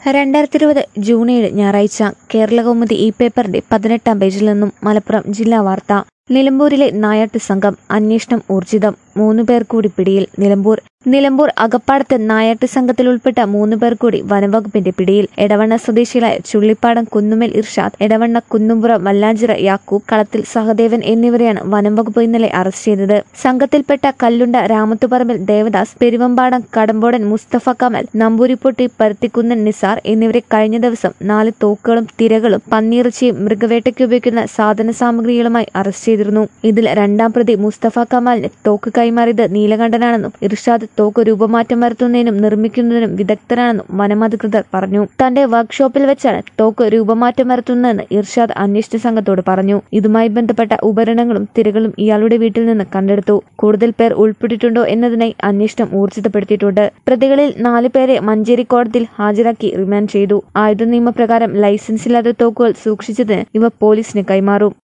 രണ്ടായിരത്തി ഇരുപത് ജൂൺ ഏഴ് ഞായറാഴ്ച കേരളകൗമുദി ഈ പേപ്പറിന്റെ പതിനെട്ടാം പേജിൽ നിന്നും മലപ്പുറം ജില്ലാ വാർത്ത നിലമ്പൂരിലെ നായാട്ട് സംഘം അന്വേഷണം ഊർജിതം മൂന്നു പേർ കൂടി പിടിയിൽ നിലമ്പൂർ നിലമ്പൂർ അകപ്പാടത്ത് നായാട്ട് സംഘത്തിൽ ഉൾപ്പെട്ട മൂന്നു പേർ കൂടി വനംവകുപ്പിന്റെ പിടിയിൽ എടവണ്ണ സ്വദേശികളായ ചുള്ളിപ്പാടം കുന്നുമേൽ ഇർഷാദ് എടവണ്ണ കുന്നുംപുറം വല്ലാഞ്ചിറ യാക്കൂബ് കളത്തിൽ സഹദേവൻ എന്നിവരെയാണ് വനംവകുപ്പ് ഇന്നലെ അറസ്റ്റ് ചെയ്തത് സംഘത്തിൽപ്പെട്ട കല്ലുണ്ട രാമത്തുപറമ്പിൽ ദേവദാസ് പെരുവമ്പാടം കടമ്പോടൻ മുസ്തഫ കമൽ നമ്പൂരിപ്പൊട്ടി പരുത്തിക്കുന്നൻ നിസാർ എന്നിവരെ കഴിഞ്ഞ ദിവസം നാല് തോക്കുകളും തിരകളും പന്നിയിറച്ചിയും മൃഗവേട്ടയ്ക്ക് ഉപയോഗിക്കുന്ന സാധന സാമഗ്രികളുമായി അറസ്റ്റ് ചെയ്തിരുന്നു ഇതിൽ രണ്ടാം പ്രതി മുസ്തഫ കമാലിന് തോക്ക് കൈമാറിയത് നീലകണ്ഠനാണെന്നും ഇർഷാദ് തോക്ക് രൂപമാറ്റം വരുത്തുന്നതിനും നിർമ്മിക്കുന്നതിനും വിദഗ്ധനാണെന്നും വനമധികൃതർ പറഞ്ഞു തന്റെ വർക്ക്ഷോപ്പിൽ വെച്ചാണ് തോക്ക് രൂപമാറ്റം വരുത്തുന്നതെന്ന് ഇർഷാദ് അന്വേഷണ സംഘത്തോട് പറഞ്ഞു ഇതുമായി ബന്ധപ്പെട്ട ഉപകരണങ്ങളും തിരകളും ഇയാളുടെ വീട്ടിൽ നിന്ന് കണ്ടെടുത്തു കൂടുതൽ പേർ ഉൾപ്പെട്ടിട്ടുണ്ടോ എന്നതിനായി അന്വേഷണം ഊർജിതപ്പെടുത്തിയിട്ടുണ്ട് പ്രതികളിൽ നാല് പേരെ മഞ്ചേരി കോടതിയിൽ ഹാജരാക്കി റിമാൻഡ് ചെയ്തു ആയുധ നിയമപ്രകാരം ലൈസൻസില്ലാത്ത തോക്കുകൾ സൂക്ഷിച്ചതിന് ഇവ പോലീസിന് കൈമാറും